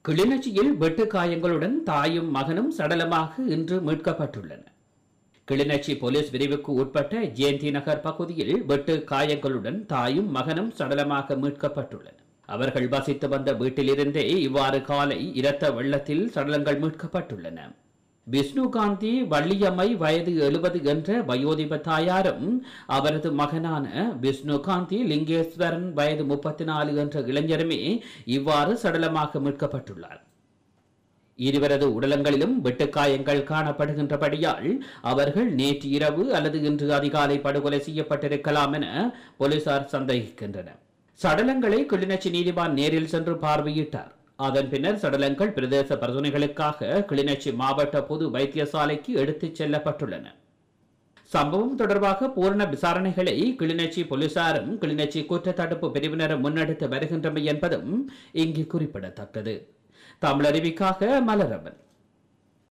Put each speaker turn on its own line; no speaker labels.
கிளிநொச்சியில் வெட்டு காயங்களுடன் தாயும் மகனும் சடலமாக இன்று மீட்கப்பட்டுள்ளனர் கிளிநொச்சி போலீஸ் பிரிவுக்கு உட்பட்ட ஜெயந்தி நகர் பகுதியில் வெட்டு காயங்களுடன் தாயும் மகனும் சடலமாக மீட்கப்பட்டுள்ளனர் அவர்கள் வசித்து வந்த வீட்டிலிருந்தே இவ்வாறு காலை இரத்த வெள்ளத்தில் சடலங்கள் மீட்கப்பட்டுள்ளன விஷ்ணுகாந்தி வள்ளியம்மை வயது எழுபது என்ற வயோதிப தாயாரும் அவரது மகனான விஷ்ணுகாந்தி லிங்கேஸ்வரன் வயது முப்பத்தி நாலு என்ற இளைஞருமே இவ்வாறு சடலமாக மீட்கப்பட்டுள்ளார் இருவரது உடலங்களிலும் வெட்டுக்காயங்கள் காணப்படுகின்றபடியால் அவர்கள் நேற்று இரவு அல்லது இன்று அதிகாலை படுகொலை செய்யப்பட்டிருக்கலாம் என போலீசார் சந்தேகிக்கின்றனர் சடலங்களை கிளிநொச்சி நீதிவான் நேரில் சென்று பார்வையிட்டார் அதன் பின்னர் சடலங்கள் பிரதேச பரிசோதனைகளுக்காக கிளிநொச்சி மாவட்ட பொது வைத்தியசாலைக்கு எடுத்துச் செல்லப்பட்டுள்ளன சம்பவம் தொடர்பாக பூரண விசாரணைகளை கிளிநொச்சி போலீசாரும் கிளிநொச்சி குற்றத்தடுப்பு பிரிவினரும் முன்னெடுத்து வருகின்றமை என்பதும் இங்கு குறிப்பிடத்தக்கது தமிழருவிக்காக மலரவன்